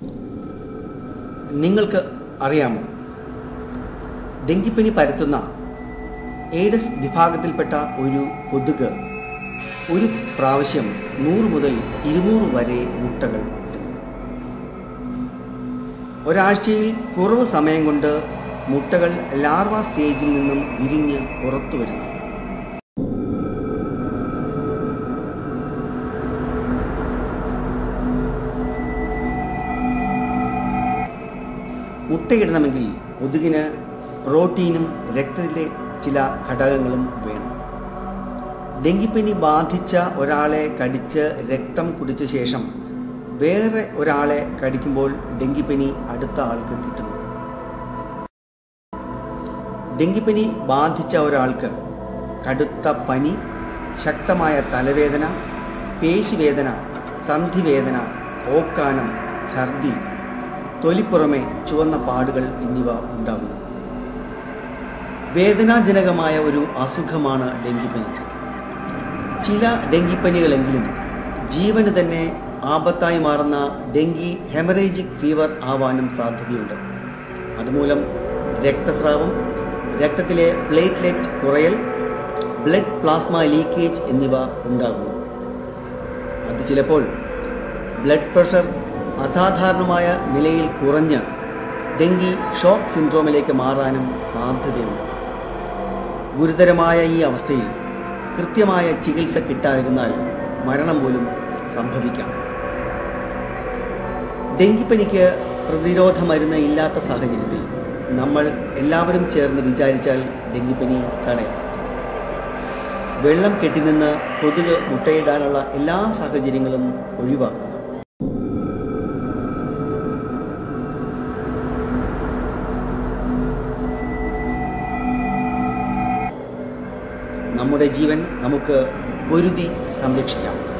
നിങ്ങൾക്ക് അറിയാമോ ഡെങ്കിപ്പനി പരത്തുന്ന എയ്ഡസ് വിഭാഗത്തിൽപ്പെട്ട ഒരു കൊതുക് ഒരു പ്രാവശ്യം നൂറ് മുതൽ ഇരുന്നൂറ് വരെ മുട്ടകൾ ഇടുന്നു ഒരാഴ്ചയിൽ കുറവ് സമയം കൊണ്ട് മുട്ടകൾ ലാർവ സ്റ്റേജിൽ നിന്നും വിരിഞ്ഞ് പുറത്തു വരുന്നു മുട്ടയിടണമെങ്കിൽ കൊതുകിന് പ്രോട്ടീനും രക്തത്തിലെ ചില ഘടകങ്ങളും വേണം ഡെങ്കിപ്പനി ബാധിച്ച ഒരാളെ കടിച്ച് രക്തം കുടിച്ച ശേഷം വേറെ ഒരാളെ കടിക്കുമ്പോൾ ഡെങ്കിപ്പനി അടുത്ത ആൾക്ക് കിട്ടുന്നു ഡെങ്കിപ്പനി ബാധിച്ച ഒരാൾക്ക് കടുത്ത പനി ശക്തമായ തലവേദന പേശിവേദന സന്ധിവേദന ഓക്കാനം ഛർദി തൊലിപ്പുറമെ ചുവന്ന പാടുകൾ എന്നിവ ഉണ്ടാകുന്നു വേദനാജനകമായ ഒരു അസുഖമാണ് ഡെങ്കിപ്പനി ചില ഡെങ്കിപ്പനികളെങ്കിലും ജീവന് തന്നെ ആപത്തായി മാറുന്ന ഡെങ്കി ഹെമറേജിക് ഫീവർ ആവാനും സാധ്യതയുണ്ട് അതുമൂലം രക്തസ്രാവം രക്തത്തിലെ പ്ലേറ്റ്ലെറ്റ് കുറയൽ ബ്ലഡ് പ്ലാസ്മ ലീക്കേജ് എന്നിവ ഉണ്ടാകുന്നു അത് ചിലപ്പോൾ ബ്ലഡ് പ്രഷർ അസാധാരണമായ നിലയിൽ കുറഞ്ഞ് ഡെങ്കി ഷോക്ക് സിൻഡ്രോമിലേക്ക് മാറാനും സാധ്യതയുണ്ട് ഗുരുതരമായ ഈ അവസ്ഥയിൽ കൃത്യമായ ചികിത്സ കിട്ടാതിരുന്നാൽ മരണം പോലും സംഭവിക്കാം ഡെങ്കിപ്പനിക്ക് പ്രതിരോധ മരുന്ന് ഇല്ലാത്ത സാഹചര്യത്തിൽ നമ്മൾ എല്ലാവരും ചേർന്ന് വിചാരിച്ചാൽ ഡെങ്കിപ്പനി തടയാം വെള്ളം കെട്ടിനിന്ന് കൊതുക് മുട്ടയിടാനുള്ള എല്ലാ സാഹചര്യങ്ങളും ഒഴിവാക്കുക നമ്മുടെ ജീവൻ നമുക്ക് പൊരുതി സംരക്ഷിക്കാം